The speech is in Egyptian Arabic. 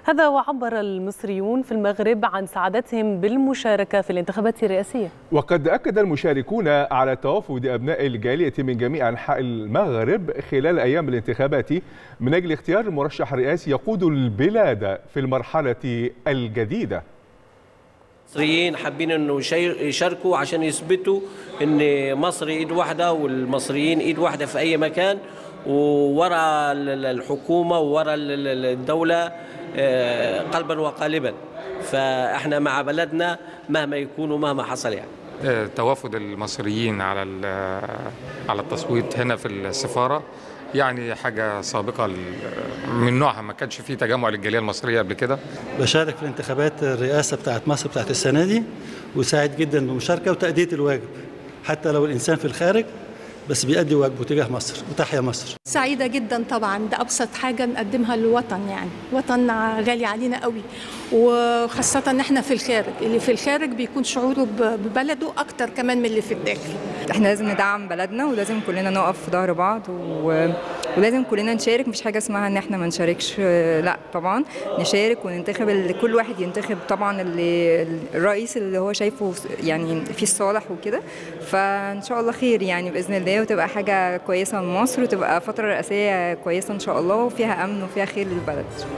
هذا وعبر المصريون في المغرب عن سعادتهم بالمشاركة في الانتخابات الرئاسية وقد أكد المشاركون على توافد أبناء الجالية من جميع أنحاء المغرب خلال أيام الانتخابات من أجل اختيار المرشح الرئاسي يقود البلاد في المرحلة الجديدة المصريين حابين انه يشاركوا عشان يثبتوا ان مصر ايد واحده والمصريين ايد واحده في اي مكان وورا الحكومه وورا الدوله قلبا وقالبا فاحنا مع بلدنا مهما يكون ومهما حصل يعني توافد المصريين على على التصويت هنا في السفاره يعني حاجة سابقة من نوعها ما كانش فيه تجمع للجالية المصرية قبل كده بشارك في الانتخابات الرئاسة بتاعت مصر بتاعت السنة دي وساعد جدا بالمشاركة وتأدية الواجب حتى لو الإنسان في الخارج بس بيأدي واجبه تجاه مصر وتحيا مصر سعيدة جدا طبعا ده أبسط حاجة نقدمها للوطن يعني وطن غالي علينا قوي وخاصة ان احنا في الخارج اللي في الخارج بيكون شعوره ببلده أكتر كمان من اللي في الداخل احنا لازم ندعم بلدنا ولازم كلنا نقف في ظهر بعض و... ولازم كلنا نشارك مفيش حاجة اسمها ان احنا ما نشاركش لا طبعا نشارك وننتخب اللي كل واحد ينتخب طبعا اللي الرئيس اللي هو شايفه يعني في الصالح وكده فان شاء الله خير يعني باذن الله وتبقى حاجه كويسه لمصر وتبقى فتره رئاسيه كويسه ان شاء الله وفيها امن وفيها خير للبلد